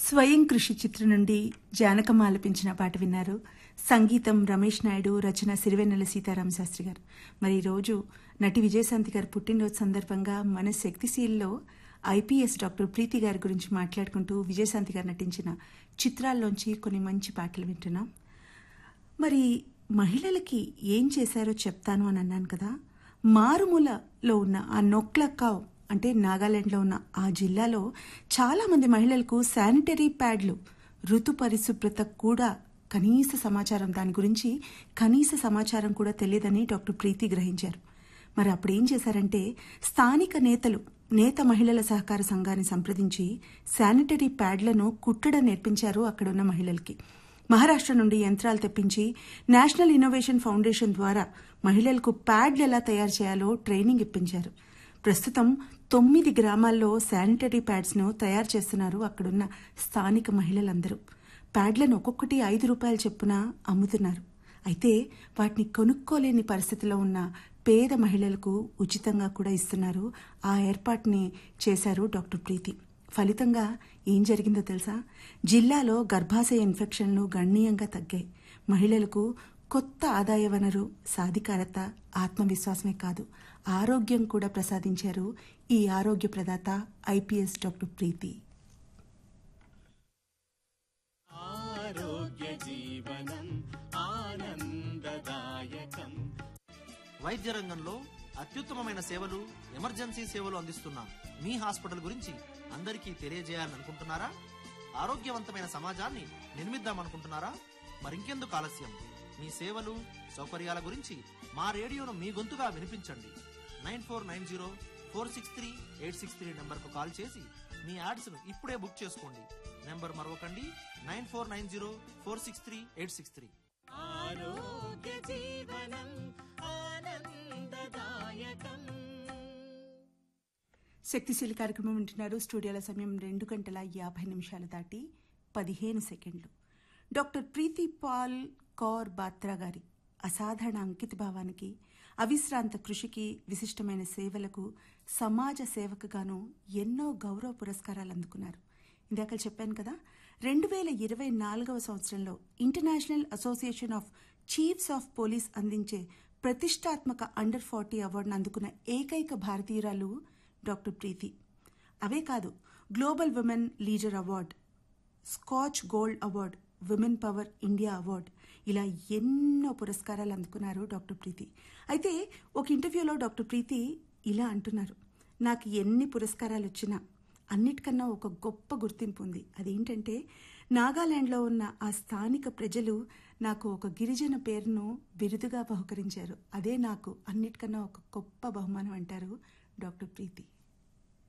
స్వయం కృషి చిత్రం నుండి జానకమ్మ ఆలపించిన పాట విన్నారు సంగీతం రమేష్ నాయుడు రచన సిరివెన్నెల సీతారామ శాస్త్రి గారు మరి ఈరోజు నటి విజయశాంతి గారు పుట్టినరోజు సందర్భంగా మన శక్తిశీల్లో ఐపీఎస్ డాక్టర్ ప్రీతి గారి గురించి మాట్లాడుకుంటూ విజయశాంతి గారు నటించిన చిత్రాల్లోంచి కొన్ని మంచి పాటలు వింటున్నాం మరి మహిళలకి ఏం చేశారో చెప్తాను అని అన్నాను కదా మారుమూలలో ఉన్న ఆ నొక్లక్కావ్ అంటే నాగాలాండ్లో ఉన్న ఆ జిల్లాలో చాలా మంది మహిళలకు శానిటరీ ప్యాడ్లు ఋతు పరిశుభ్రత కూడా కనీస సమాచారం దాని గురించి కనీస సమాచారం కూడా తెలియదని డాక్టర్ ప్రీతి గ్రహించారు మరి అప్పుడు ఏం చేశారంటే స్థానిక నేతలు నేత మహిళల సహకార సంఘాన్ని సంప్రదించి శానిటరీ ప్యాడ్లను కుట్టడం నేర్పించారు అక్కడున్న మహిళలకి మహారాష్ట్ర నుండి యంత్రాలు తెప్పించి నేషనల్ ఇన్నోవేషన్ ఫౌండేషన్ ద్వారా మహిళలకు ప్యాడ్లు ఎలా తయారు చేయాలో ట్రైనింగ్ ఇప్పించారు ప్రస్తుతం తొమ్మిది గ్రామాల్లో శానిటరీ ప్యాడ్స్ను తయారు చేస్తున్నారు అక్కడున్న స్థానిక మహిళలందరూ ప్యాడ్లను ఒక్కొక్కటి ఐదు రూపాయల చొప్పున అమ్ముతున్నారు అయితే వాటిని కొనుక్కోలేని పరిస్థితిలో ఉన్న పేద మహిళలకు ఉచితంగా కూడా ఇస్తున్నారు ఆ ఏర్పాటుని చేశారు డాక్టర్ ప్రీతి ఫలితంగా ఏం జరిగిందో తెలుసా జిల్లాలో గర్భాశయ ఇన్ఫెక్షన్లు గణనీయంగా తగ్గాయి మహిళలకు కొత్త ఆదాయ వనరు సాధికారత ఆత్మవిశ్వాసమే కాదు ఆరోగ్యం కూడా ప్రసాదించారు ఈ ఆరోగ్య ప్రదాత ఐపీఎస్ డాక్టర్ ప్రీతి ఆరోగ్య జీవనం ఆనందదాయకం వైద్య రంగంలో అత్యుత్తమమైన సేవలు ఎమర్జెన్సీ సేవలు అందిస్తున్న మీ హాస్పిటల్ గురించి అందరికీ తెలియజేయాలనుకుంటున్నారా ఆరోగ్యవంతమైన సమాజాన్ని నిర్మిద్దామనుకుంటున్నారా మరింకెందుకు ఆలస్యం మీ సేవలు సౌకర్యాల గురించి మా రేడియోను మీ గొంతుగా వినిపించండి nine four nine zero four six three eight six three నెంబర్కు కాల్ చేసి మీ యాడ్స్ను ఇప్పుడే బుక్ చేసుకోండి నెంబర్ మరొకండి nine four nine zero four six three eight six three ఆరోగ్య జీవనం ఆనందదాయకం శక్తిశీలి కార్యక్రమం వింటున్నారు స్టూడియోల సమయం రెండు గంటల యాభై నిమిషాలు దాటి పదిహేను సెకండ్లు డాక్టర్ ప్రీతి పాల్ కౌర్ బాత్రా గారి అసాధారణ అంకిత భావానికి అవిశ్రాంత కృషికి విశిష్టమైన సేవలకు సమాజ సేవకుగాను ఎన్నో గౌరవ పురస్కారాలు అందుకున్నారు ఇందాక చెప్పాను కదా రెండు వేల ఇరవై నాలుగవ సంవత్సరంలో International Association of Chiefs of Police అందించే ప్రతిష్టాత్మక అండర్ ఫార్టీ అవార్డును అందుకున్న ఏకైక భారతీయురాలు డాక్టర్ ప్రీతి అవే కాదు global women leader award Skoch gold award women power India award ఇలా ఎన్నో పురస్కారాలు అందుకున్నారు డాక్టర్ ప్రీతి అయితే ఒక ఇంటర్వ్యూలో డాక్టర్ ప్రీతి ఇలా అంటున్నారు నాకు ఎన్ని పురస్కారాలు వచ్చినా అన్నిటికన్నా ఒక గొప్ప గుర్తింపు ఉంది అదేంటంటే నాగాలాండ్లో ఉన్న ఆ స్థానిక ప్రజలు నాకు ఒక గిరిజన పేరును బిరుదుగా బహుకరించారు అదే నాకు అన్నిటికన్నా ఒక గొప్ప బహుమానం అంటారు డాక్టర్ ప్రీతి